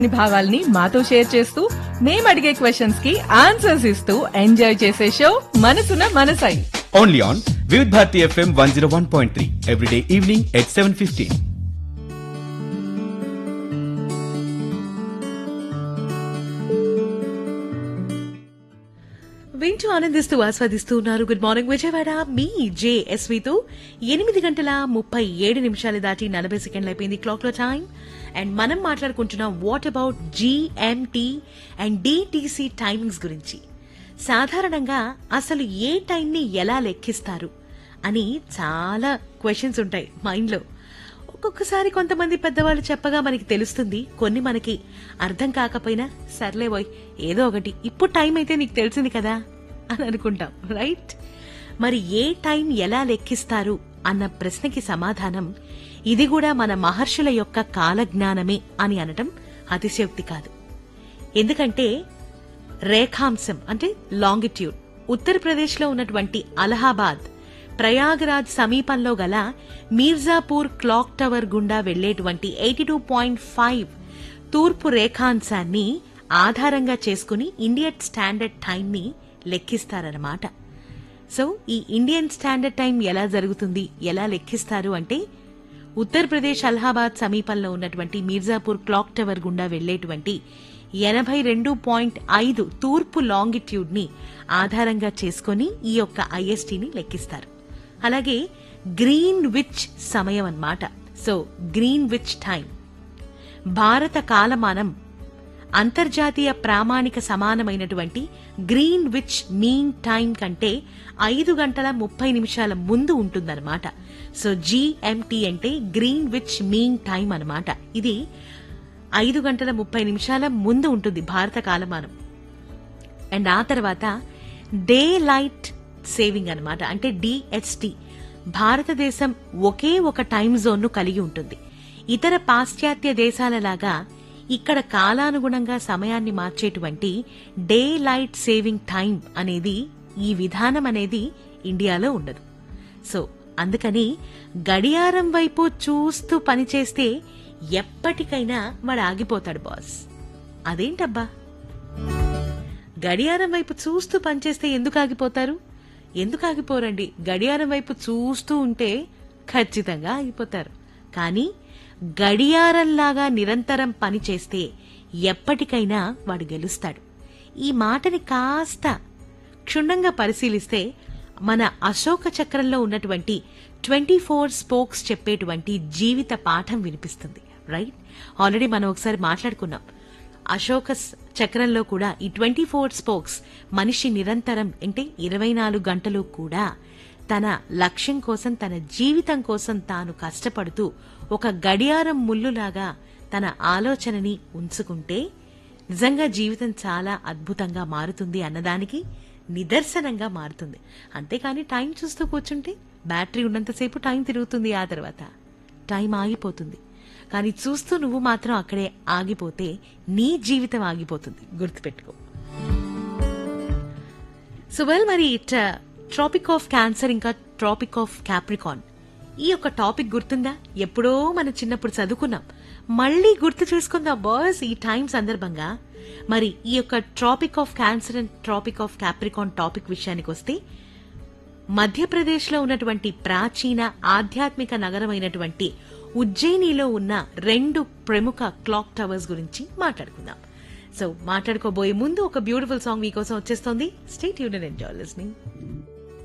భావాల్ని మాతో షేర్ చేస్తూ మేము అడిగే క్వశ్చన్స్ కి ఆన్సర్స్ ఇస్తూ ఎంజాయ్ చేసే షో మనసున మనసై Only on Vivid Bharati FM 101.3 every day evening at 7:15. వింటూ ఆనందిస్తూ ఆస్వాదిస్తూ ఉన్నారు గుడ్ మార్నింగ్ విజయవాడ మీ జేఎస్వితో ఎనిమిది గంటల ముప్పై ఏడు నిమిషాలు దాటి నలభై సెకండ్లు అయిపోయింది క్లాక్ లో టైం అండ్ మనం మాట్లాడుకుంటున్నాం what about GMT and DTC timings గురించి సాధారణంగా అసలు ఏ టైంని ఎలా లెక్కిస్తారు అని చాలా క్వశ్చన్స్ ఉంటాయి మైండ్లో ఒక్కొక్కసారి కొంతమంది పెద్దవాళ్ళు చెప్పగా మనకి తెలుస్తుంది కొన్ని మనకి అర్థం కాకపోయినా సర్లే పోయ్ ఏదో ఒకటి ఇప్పుడు టైం అయితే నీకు తెలిసింది కదా అని అనుకుంటాం రైట్ మరి ఏ టైం ఎలా లెక్కిస్తారు అన్న ప్రశ్నకి సమాధానం ఇది కూడా మన మహర్షుల యొక్క కాలజ్ఞానమే అని అనటం అతిశయోక్తి కాదు ఎందుకంటే రేఖాంశం అంటే లాంగిట్యూడ్ ఉత్తరప్రదేశ్లో ఉన్నటువంటి అలహాబాద్ ప్రయాగరాజ్ సమీపంలో గల మీర్జాపూర్ క్లాక్ టవర్ గుండా వెళ్లేటువంటి ఎయిటీ టూ పాయింట్ ఫైవ్ తూర్పు రేఖాంశాన్ని ఆధారంగా చేసుకుని ఇండియన్ స్టాండర్డ్ టైంని లెక్కిస్తారన్నమాట సో ఈ ఇండియన్ స్టాండర్డ్ టైం ఎలా జరుగుతుంది ఎలా లెక్కిస్తారు అంటే ఉత్తరప్రదేశ్ అలహాబాద్ సమీపంలో ఉన్నటువంటి మీర్జాపూర్ క్లాక్ టవర్ గుండా వెళ్లేటువంటి ఎనభై రెండు పాయింట్ ఐదు తూర్పు లాంగిట్యూడ్ ని ఆధారంగా చేసుకుని ఈ యొక్క ఐఎస్టీని లెక్కిస్తారు అలాగే గ్రీన్ విచ్ సమయం అన్నమాట సో గ్రీన్ విచ్ టైం భారత కాలమానం అంతర్జాతీయ ప్రామాణిక సమానమైనటువంటి గ్రీన్ విచ్ మీన్ టైం కంటే ఐదు గంటల ముప్పై నిమిషాల ముందు ఉంటుందన్నమాట సో జీఎంటీ అంటే గ్రీన్ విచ్ మీన్ టైం అన్నమాట ఇది ఐదు గంటల ముప్పై నిమిషాల ముందు ఉంటుంది భారత కాలమానం అండ్ ఆ తర్వాత డే లైట్ సేవింగ్ అన్నమాట అంటే డిఎస్టి భారతదేశం ఒకే ఒక టైం జోన్ ను కలిగి ఉంటుంది ఇతర పాశ్చాత్య దేశాలలాగా ఇక్కడ కాలానుగుణంగా సమయాన్ని మార్చేటువంటి డే లైట్ సేవింగ్ టైం అనేది ఈ విధానం అనేది ఇండియాలో ఉండదు సో అందుకని గడియారం వైపు చూస్తూ పనిచేస్తే ఎప్పటికైనా వాడు ఆగిపోతాడు బాస్ అదేంటబ్బా గడియారం వైపు చూస్తూ పనిచేస్తే ఎందుకు ఆగిపోతారు ఎందుకు ఆగిపోరండి గడియారం వైపు చూస్తూ ఉంటే ఖచ్చితంగా ఆగిపోతారు కానీ గడియారంలాగా నిరంతరం పనిచేస్తే ఎప్పటికైనా వాడు గెలుస్తాడు ఈ మాటని కాస్త క్షుణ్ణంగా పరిశీలిస్తే మన అశోక చక్రంలో ఉన్నటువంటి ట్వంటీ ఫోర్ స్పోక్స్ చెప్పేటువంటి జీవిత పాఠం వినిపిస్తుంది రైట్ ఆల్రెడీ మనం ఒకసారి మాట్లాడుకున్నాం అశోక స్- చక్రంలో కూడా ఈ ట్వంటీ ఫోర్ స్పోక్స్ మనిషి నిరంతరం అంటే ఇరవై నాలుగు గంటలు కూడా తన లక్ష్యం కోసం తన జీవితం కోసం తాను కష్టపడుతూ ఒక గడియారం ముల్లులాగా తన ఆలోచనని ఉంచుకుంటే నిజంగా జీవితం చాలా అద్భుతంగా మారుతుంది అన్నదానికి నిదర్శనంగా మారుతుంది అంతేకాని టైం చూస్తూ కూర్చుంటే బ్యాటరీ ఉన్నంతసేపు టైం తిరుగుతుంది ఆ తర్వాత టైం ఆగిపోతుంది కానీ చూస్తూ నువ్వు మాత్రం అక్కడే ఆగిపోతే నీ జీవితం ఆగిపోతుంది గుర్తుపెట్టుకో సో వెల్ మరి ఇట్ ట్రాపిక్ ఆఫ్ క్యాన్సర్ ఇంకా ట్రాపిక్ ఆఫ్ క్యాప్రికాన్ ఈ యొక్క టాపిక్ గుర్తుందా ఎప్పుడో మనం చిన్నప్పుడు చదువుకున్నాం మళ్ళీ గుర్తు చేసుకుందాం బాస్ ఈ టైం సందర్భంగా మరి ఈ యొక్క tropic of cancer and tropic of capricorn topic విషయానికి వస్తే మధ్యప్రదేశ్లో ఉన్నటువంటి ప్రాచీన ఆధ్యాత్మిక నగరమైనటువంటి ఉజ్జయినిలో ఉన్న రెండు ప్రముఖ క్లాక్ టవర్స్ గురించి మాట్లాడుకుందాం సో మాట్లాడుకోబోయే ముందు ఒక బ్యూటిఫుల్ సాంగ్ మీకోసం వచ్చేస్తోంది స్టేట్ యూనియన్ ఎంజాయ్ లిస్నింగ్